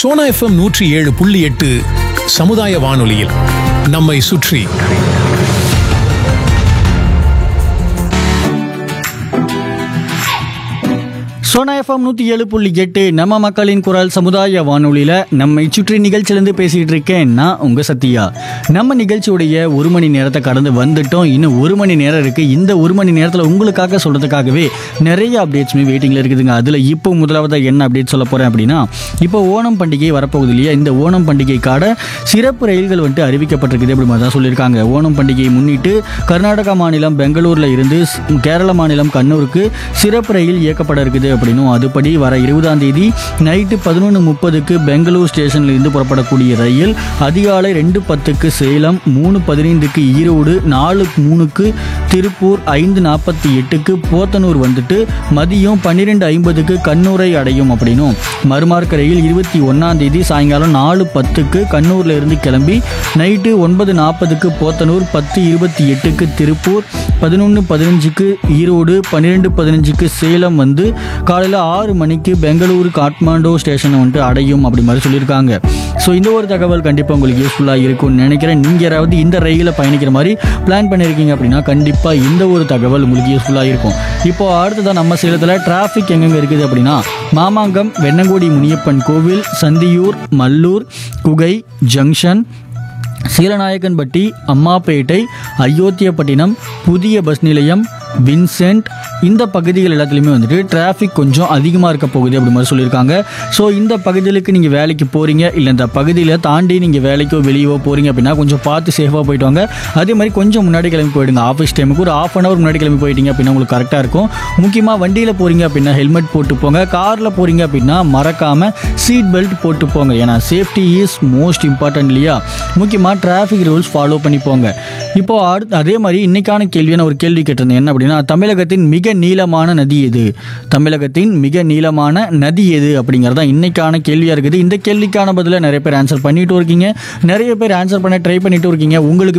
Sona FM நூற்றி ஏழு புள்ளி எட்டு சமுதாய வானொலியில் நம்மை சுற்றி சோனா எஃப்எம் நூற்றி ஏழு புள்ளி எட்டு நம்ம மக்களின் குரல் சமுதாய வானொலியில் நம்மை சுற்றி நிகழ்ச்சியிலேருந்து பேசிகிட்டு இருக்கேன் நான் உங்கள் சத்யா நம்ம நிகழ்ச்சியுடைய ஒரு மணி நேரத்தை கடந்து வந்துட்டோம் இன்னும் ஒரு மணி நேரம் இருக்குது இந்த ஒரு மணி நேரத்தில் உங்களுக்காக சொல்கிறதுக்காகவே நிறைய அப்டேட்ஸுமே வெயிட்டிங்கில் இருக்குதுங்க அதில் இப்போ முதலாவதாக என்ன அப்டேட் சொல்ல போகிறேன் அப்படின்னா இப்போ ஓணம் பண்டிகை வரப்போகுது இல்லையா இந்த ஓணம் பண்டிகைக்கான சிறப்பு ரயில்கள் வந்துட்டு அறிவிக்கப்பட்டிருக்குது அப்படி மாதிரி தான் சொல்லியிருக்காங்க ஓணம் பண்டிகையை முன்னிட்டு கர்நாடகா மாநிலம் பெங்களூரில் இருந்து ஸ்- கேரள மாநிலம் கண்ணூருக்கு சிறப்பு ரயில் இயக்கப்பட இருக்குது அப்படின்னும் அதுபடி வர இருபதாம் தேதி நைட்டு பதினொன்று முப்பதுக்கு பெங்களூர் ஸ்டேஷன்ல இருந்து புறப்படக்கூடிய ரயில் அதிகாலை ரெண்டு பத்துக்கு சேலம் மூணு பதினைந்துக்கு ஈரோடு நாலு மூணுக்கு திருப்பூர் ஐந்து நாற்பத்தி எட்டுக்கு போத்தனூர் வந்துட்டு மதியம் பன்னிரெண்டு ஐம்பதுக்கு கண்ணூரை அடையும் அப்படின்னும் மறுமார்க்க ரயில் இருபத்தி ஒன்றாம் தேதி சாயங்காலம் நாலு பத்துக்கு கண்ணூர்ல இருந்து கிளம்பி நைட்டு ஒன்பது நாற்பதுக்கு போத்தனூர் பத்து இருபத்தி எட்டுக்கு திருப்பூர் பதினொன்று பதினஞ்சுக்கு ஈரோடு பன்னிரெண்டு பதினஞ்சுக்கு சேலம் வந்து காலையில் ஆறு மணிக்கு பெங்களூரு காட்மாண்டோ ஸ்டேஷனை வந்துட்டு அடையும் அப்படி மாதிரி சொல்லியிருக்காங்க ஸோ இந்த ஒரு தகவல் கண்டிப்பாக உங்களுக்கு யூஸ்ஃபுல்லாக இருக்கும்னு நினைக்கிறேன் நீங்கள் யாராவது இந்த ரயிலில் பயணிக்கிற மாதிரி பிளான் பண்ணியிருக்கீங்க அப்படின்னா கண்டிப்பாக இந்த ஒரு தகவல் உங்களுக்கு யூஸ்ஃபுல்லாக இருக்கும் இப்போ அடுத்ததான் நம்ம சேலத்தில் டிராஃபிக் எங்கெங்கே இருக்குது அப்படின்னா மாமாங்கம் வெண்ணங்கோடி முனியப்பன் கோவில் சந்தியூர் மல்லூர் குகை ஜங்ஷன் சீலநாயக்கன்பட்டி அம்மாப்பேட்டை அயோத்தியப்பட்டினம் புதிய பஸ் நிலையம் வின்சென்ட் இந்த பகுதிகள் எல்லாத்துலேயுமே வந்துட்டு டிராஃபிக் கொஞ்சம் அதிகமாக இருக்க போகுது அப்படி மாதிரி சொல்லியிருக்காங்க ஸோ இந்த பகுதிகளுக்கு நீங்கள் வேலைக்கு போகிறீங்க இல்லை இந்த பகுதியில் தாண்டி நீங்கள் வேலைக்கோ வெளியவோ போகிறீங்க அப்படின்னா கொஞ்சம் பார்த்து சேஃபாக போயிட்டு வாங்க அதே மாதிரி கொஞ்சம் முன்னாடி கிளம்பி போயிடுங்க ஆஃபீஸ் டைமுக்கு ஒரு ஆஃப் அன் ஹவர் முன்னாடி கிளம்பி போயிட்டீங்க அப்படின்னா உங்களுக்கு கரெக்டாக இருக்கும் முக்கியமாக வண்டியில் போகிறீங்க அப்படின்னா ஹெல்மெட் போட்டு போங்க காரில் போகிறீங்க அப்படின்னா மறக்காமல் சீட் பெல்ட் போட்டு போங்க ஏன்னா சேஃப்டி இஸ் மோஸ்ட் இம்பார்ட்டன்ட் இல்லையா முக்கியமாக டிராஃபிக் ரூல்ஸ் ஃபாலோ பண்ணி போங்க இப்போ அடுத்து அதே மாதிரி இன்னைக்கான கேள்வியை நான் ஒரு கேள்வி கேட்டிருந்தேன் என்ன அப்படின்னா தமிழகத்தின் மிக நீளமான நதி எது தமிழகத்தின் மிக நீளமான நதி எது அப்படிங்கிறது தான் இன்னைக்கான கேள்வியாக இருக்குது இந்த கேள்விக்கான பதிலை நிறைய பேர் ஆன்சர் பண்ணிட்டு இருக்கீங்க நிறைய பேர் ஆன்சர் பண்ண ட்ரை பண்ணிட்டு இருக்கீங்க உங்களுக்கு